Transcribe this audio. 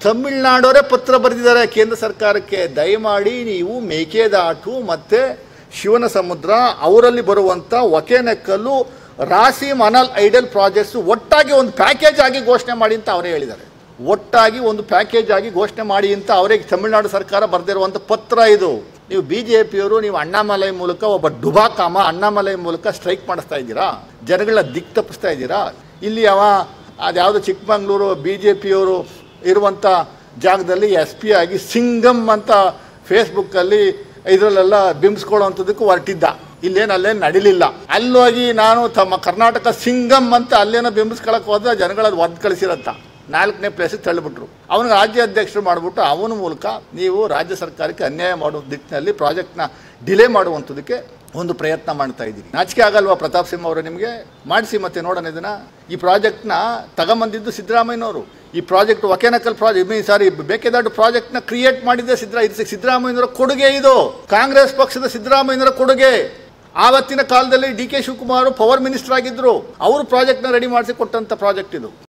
ತಮಿಳ್ನಾಡವರೇ ಪತ್ರ ಬರೆದಿದ್ದಾರೆ ಕೇಂದ್ರ ಸರ್ಕಾರಕ್ಕೆ ದಯಮಾಡಿ ನೀವು ಮೇಕೆದಾಟು ಮತ್ತು ಶಿವನ ಸಮುದ್ರ ಅವರಲ್ಲಿ ಬರುವಂಥ ಒಕೆನೆಕ್ಕಲ್ಲು ರಾಸಿ ಮನಲ್ ಐಡಲ್ ಪ್ರಾಜೆಕ್ಟ್ಸ್ ಒಟ್ಟಾಗಿ ಒಂದು ಪ್ಯಾಕೇಜ್ ಆಗಿ ಘೋಷಣೆ ಮಾಡಿ ಅಂತ ಅವರೇ ಹೇಳಿದ್ದಾರೆ ಒಟ್ಟಾಗಿ ಒಂದು ಪ್ಯಾಕೇಜ್ ಆಗಿ ಘೋಷಣೆ ಮಾಡಿ ಅಂತ ಅವರೇ ತಮಿಳುನಾಡು ಸರ್ಕಾರ ಬರೆದಿರುವಂಥ ಪತ್ರ ಇದು ನೀವು ಬಿ ಜೆ ಪಿಯವರು ನೀವು ಅಣ್ಣಾಮಲೈ ಮೂಲಕ ಒಬ್ಬ ಡುಬಾಕಾಮ ಅಣ್ಣಾಮಲೈ ಮೂಲಕ ಸ್ಟ್ರೈಕ್ ಮಾಡಿಸ್ತಾ ಇದ್ದೀರಾ ಜನಗಳ ದಿಕ್ ತಪ್ಪಿಸ್ತಾ ಇದ್ದೀರಾ ಇಲ್ಲಿ ಅವ ಅದ್ಯಾವುದು ಚಿಕ್ಕಮಂಗ್ಳೂರು ಬಿ ಜೆ ಪಿಯವರು ಇರುವಂಥ ಜಾಗದಲ್ಲಿ ಎಸ್ ಪಿ ಆಗಿ ಸಿಂಗಮ್ ಅಂತ ಫೇಸ್ಬುಕ್ಕಲ್ಲಿ ಇದರಲ್ಲೆಲ್ಲ ಬಿಂಬಿಸ್ಕೊಳ್ಳೋವಂಥದ್ದಕ್ಕೂ ಹೊರಟಿದ್ದ ಇಲ್ಲೇನು ಅಲ್ಲೇನು ನಡಿಲಿಲ್ಲ ಅಲ್ಲೋಗಿ ನಾನು ತಮ್ಮ ಕರ್ನಾಟಕ ಸಿಂಗಮ್ ಅಂತ ಅಲ್ಲೇನೋ ಬಿಂಬಿಸ್ಕೊಳಕ್ಕೆ ಹೋದ್ರೆ ಜನಗಳದು ಒದ್ದು ಕಳಿಸಿರತ್ತ ನಾಲ್ಕನೇ ಪ್ಲೇಸಿಗೆ ತಳ್ಳಿಬಿಟ್ರು ಅವನಿಗೆ ರಾಜ್ಯ ಅಧ್ಯಕ್ಷರು ಮಾಡಿಬಿಟ್ಟು ಅವನ ಮೂಲಕ ನೀವು ರಾಜ್ಯ ಸರ್ಕಾರಕ್ಕೆ ಅನ್ಯಾಯ ಮಾಡುವ ದಿಕ್ಕಿನಲ್ಲಿ ಪ್ರಾಜೆಕ್ಟ್ನ ಡಿಲೇ ಮಾಡುವಂಥದ್ದಕ್ಕೆ ಒಂದು ಪ್ರಯತ್ನ ಮಾಡ್ತಾ ಇದ್ದೀರಿ ನಾಚಿಕೆ ಆಗಲ್ವಾ ಪ್ರತಾಪ್ ಸಿಂಹ ಅವರು ನಿಮಗೆ ಮಾಡಿಸಿ ಮತ್ತೆ ನೋಡೋಣ ಇದನ್ನ ಈ ಪ್ರಾಜೆಕ್ಟ್ನ ತಗೊಂಬಂದಿದ್ದು ಸಿದ್ದರಾಮಯ್ಯನವರು ಈ project Hogenakkal project mean sorry Mekedatu ಪ್ರಾಜೆಕ್ಟ್ನ ಕ್ರಿಯೇಟ್ ಮಾಡಿದ್ದೆ ಸಿದ್ದರಾ ಇದು ಸಿದ್ದರಾಮಯ್ಯನವರ ಕೊಡುಗೆ ಇದು ಕಾಂಗ್ರೆಸ್ ಪಕ್ಷದ ಸಿದ್ದರಾಮಯ್ಯನವರ ಕೊಡುಗೆ ಆವತ್ತಿನ ಕಾಲದಲ್ಲಿ D K Shivakumar power minister ಆಗಿದ್ರು ಅವರು ಪ್ರಾಜೆಕ್ಟ್ನ ರೆಡಿ ಮಾಡಿಸಿ ಕೊಟ್ಟಂಥ ಪ್ರಾಜೆಕ್ಟ್ ಇದು